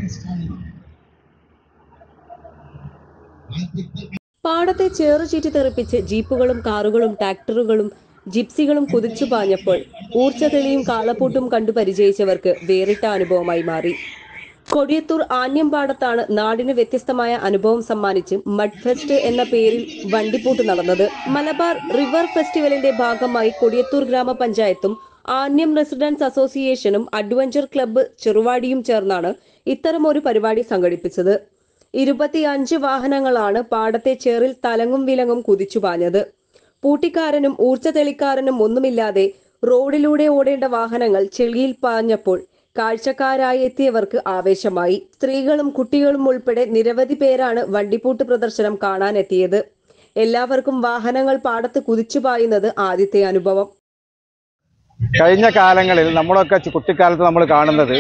പാടത്തെ ചേറുചീറ്റി തെറിപ്പിച്ച് ജീപ്പുകളും കാറുകളും ട്രാക്ടറുകളും ജിപ്സികളും കുതിച്ചു പാഞ്ഞപ്പോൾ ഊർജ്ജതെളിയും കാളപ്പൂട്ടും കണ്ടു പരിചയിച്ചവർക്ക് വേറിട്ട അനുഭവമായി മാറി കൊടിയത്തൂർ ആന്യംപാടത്താണ് നാടിന് വ്യത്യസ്തമായ അനുഭവം സമ്മാനിച്ച് മഡ് ഫെസ്റ്റ് എന്ന പേരിൽ വണ്ടിപ്പൂട്ട് നടന്നത് മലബാർ റിവർ ഫെസ്റ്റിവലിന്റെ ഭാഗമായി കൊടിയത്തൂർ ഗ്രാമപഞ്ചായത്തും ആന്യം റെസിഡൻസ് അസോസിയേഷനും അഡ്വഞ്ചർ ക്ലബ്ബ് ചെറുവാടിയും ചേർന്നാണ് ഇത്തരമൊരു പരിപാടി സംഘടിപ്പിച്ചത് ഇരുപത്തിയഞ്ച് വാഹനങ്ങളാണ് പാടത്തെ ചേറിൽ തലങ്ങും വിലങ്ങും കുതിച്ചു പാഞ്ഞത് പൂട്ടിക്കാരനും ഊർജ്ജ തെളിക്കാരനും ഒന്നുമില്ലാതെ റോഡിലൂടെ ഓടേണ്ട വാഹനങ്ങൾ ചെളിയിൽ പാഞ്ഞപ്പോൾ കാഴ്ചക്കാരായി എത്തിയവർക്ക് ആവേശമായി സ്ത്രീകളും കുട്ടികളും ഉൾപ്പെടെ നിരവധി പേരാണ് വണ്ടിപ്പൂട്ട് പ്രദർശനം കാണാനെത്തിയത് എല്ലാവർക്കും വാഹനങ്ങൾ പാടത്ത് കുതിച്ചു പായുന്നത് ആദ്യത്തെ അനുഭവം കഴിഞ്ഞ കാലങ്ങളിൽ നമ്മളൊക്കെ ചു- കുട്ടിക്കാലത്ത് നമ്മൾ കാണുന്നത്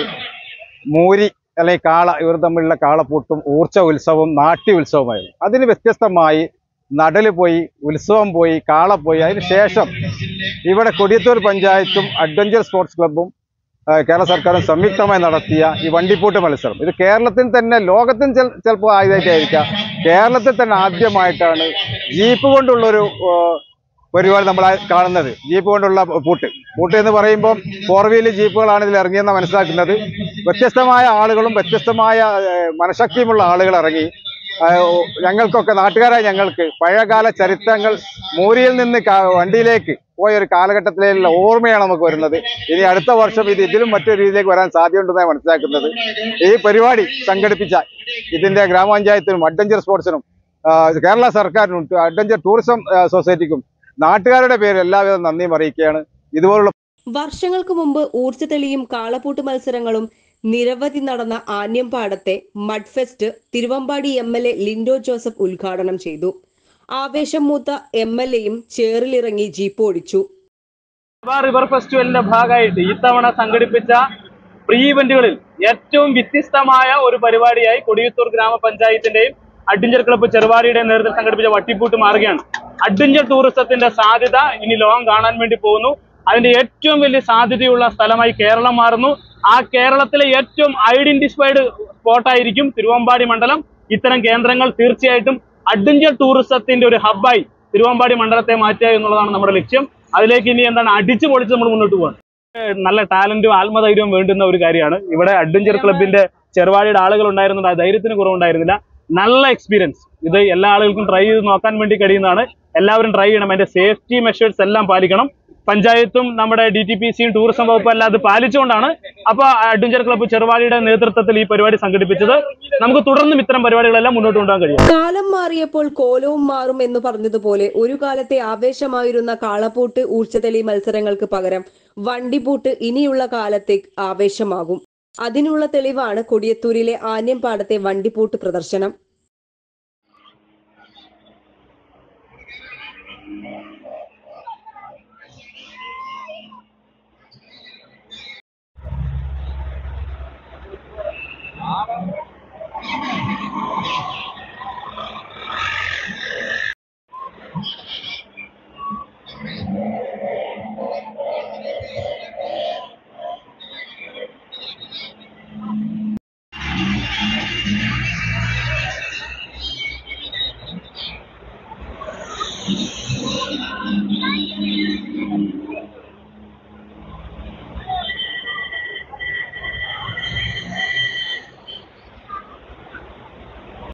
മൂരി അല്ലെങ്കിൽ കാള ഇവർ തമ്മിലുള്ള കാളപ്പൂട്ടും ഊർച്ച ഉത്സവവും നാട്യ ഉത്സവമായിരുന്നു അതിന് വ്യത്യസ്തമായി നടല് പോയി ഉത്സവം പോയി കാള പോയി അതിന് ശേഷം ഇവിടെ കൊടിയത്തൂർ പഞ്ചായത്തും അഡ്വഞ്ചർ സ്പോർട്സ് ക്ലബ്ബും ആ, കേരള സർക്കാരും സംയുക്തമായി നടത്തിയ ഈ വണ്ടിപ്പൂട്ട് മത്സരം ഇത് കേരളത്തിൽ തന്നെ ലോകത്തിൽ ചിലപ്പോൾ ആയതായിട്ടായിരിക്കാം കേരളത്തിൽ തന്നെ ആദ്യമായിട്ടാണ് ജീപ്പ് കൊണ്ടുള്ളൊരു ആ, പരിപാടി നമ്മൾ കാണുന്നത് ജീപ്പ് കൊണ്ടുള്ള പൂട്ട് പൂട്ട് എന്ന് പറയുമ്പോൾ ഫോർ വീല് ജീപ്പുകളാണ് ഇതിൽ ഇറങ്ങിയെന്ന് മനസ്സിലാക്കുന്നത് വ്യത്യസ്തമായ ആളുകളും വ്യത്യസ്തമായ ഏഹ്, മനഃശക്തിയുമുള്ള ആളുകൾ ഇറങ്ങി ആഹ്, ഞങ്ങൾക്കൊക്കെ നാട്ടുകാരായ ഞങ്ങൾക്ക് പഴയകാല ചരിത്രങ്ങൾ മൂരിയിൽ നിന്ന് കാ- വണ്ടിയിലേക്ക് പോയ ഒരു കാലഘട്ടത്തിലുള്ള ഓർമ്മയാണ് നമുക്ക് വരുന്നത് ഇനി അടുത്ത വർഷം ഇത് ഇതിലും മറ്റൊരു രീതിയിലേക്ക് വരാൻ സാധ്യതയുണ്ടെന്നാണ് മനസ്സിലാക്കുന്നത് ഈ പരിപാടി സംഘടിപ്പിച്ച ഇതിന്റെ ഗ്രാമപഞ്ചായത്തിനും അഡ്വഞ്ചർ സ്പോർട്സിനും ആഹ്, കേരള സർക്കാരിനും അഡ്വഞ്ചർ ടൂറിസം ആഹ്, സൊസൈറ്റിക്കും നാട്ടുകാരുടെ പേരിൽ എല്ലാവിധ നന്ദിയും അറിയിക്കുകയാണ് ഇതുപോലുള്ള വർഷങ്ങൾക്ക് മുമ്പ് ഊർജ്ജതെളിയും കാളപ്പൂട്ട് മത്സരങ്ങളും നിരവധി നടന്ന ആന്യംപാടത്തെ mud fest Thiruvambadi M L A Lindo Joseph ഉദ്ഘാടനം ചെയ്തു ആവേശം മൂത്ത എം എൽ എയും ചേറിലിറങ്ങി ജീപ്പ് ഓടിച്ചു മലബാർ റിവർ ഫെസ്റ്റിവലിന്റെ ഭാഗമായിട്ട് ഇത്തവണ സംഘടിപ്പിച്ച പ്രീ ഇവന്റുകളിൽ ഏറ്റവും വ്യത്യസ്തമായ ഒരു പരിപാടിയായി കൊടിയത്തൂർ ഗ്രാമപഞ്ചായത്തിന്റെയും അഡ്വഞ്ചർ ക്ലബ്ബ് ചെറുവാടിയുടെയും നേതൃത്വത്തിൽ സംഘടിപ്പിച്ച വട്ടിപ്പൂട്ട് മാറുകയാണ് അഡ്വഞ്ചർ ടൂറിസത്തിന്റെ സാധ്യത ഇനി ലോകം കാണാൻ വേണ്ടി പോകുന്നു അതിന്റെ ഏറ്റവും വലിയ സാധ്യതയുള്ള സ്ഥലമായി കേരളം മാറുന്നു ആ കേരളത്തിലെ ഏറ്റവും ഐഡന്റിഫൈഡ് സ്പോട്ടായിരിക്കും തിരുവമ്പാടി മണ്ഡലം ഇത്തരം കേന്ദ്രങ്ങൾ തീർച്ചയായിട്ടും അഡ്വഞ്ചർ ടൂറിസത്തിന്റെ ഒരു ഹബ്ബായി തിരുവമ്പാടി മണ്ഡലത്തെ മാറ്റുക എന്നുള്ളതാണ് നമ്മുടെ ലക്ഷ്യം അതിലേക്ക് ഇനി എന്താണ് അടിച്ചു പൊളിച്ച് നമ്മൾ മുന്നോട്ട് പോകണം ഏഹ് നല്ല ടാലന്റും ആത്മധൈര്യവും വേണ്ടുന്ന ഒരു കാര്യമാണ് ഇവിടെ അഡ്വഞ്ചർ ക്ലബിന്റെ ചെറുവാടിയുടെ ആളുകൾ ഉണ്ടായിരുന്നുണ്ട് ആ ധൈര്യത്തിന് കുറവുണ്ടായിരുന്നില്ല നല്ല എക്സ്പീരിയൻസ് ഇത് എല്ലാ ആളുകൾക്കും ട്രൈ ചെയ്ത് നോക്കാൻ വേണ്ടി കഴിയുന്നതാണ് എല്ലാവരും ട്രൈ ചെയ്യണം അതിന്റെ സേഫ്റ്റി മെഷേഴ്സ് എല്ലാം പാലിക്കണം പഞ്ചായത്തും നമ്മുടെ ഡി ടി പി സിയും ടൂറിസം വകുപ്പും എല്ലാം അത് പാലിച്ചുകൊണ്ടാണ് അപ്പൊ അഡ്വഞ്ചർ ക്ലബ്ബ് ചെറുവാടിയുടെ നേതൃത്വത്തിൽ ഈ പരിപാടി സംഘടിപ്പിച്ചത് നമുക്ക് തുടർന്നും ഇത്തരം പരിപാടികളെല്ലാം മുന്നോട്ട് കൊണ്ടുപോകാൻ കഴിയും കാലം മാറിയപ്പോൾ കോലവും മാറും എന്ന് പറഞ്ഞതുപോലെ ഒരു കാലത്തെ ആവേശമായിരുന്ന കാളപ്പൂട്ട് ഊർച്ചതെളി മത്സരങ്ങൾക്ക് പകരം വണ്ടിപ്പൂട്ട് ഇനിയുള്ള കാലത്തെ ആവേശമാകും അതിനുള്ള തെളിവാണ് കൊടിയത്തൂരിലെ ആന്യംപാടത്തെ വണ്ടിപ്പൂട്ട് പ്രദർശനം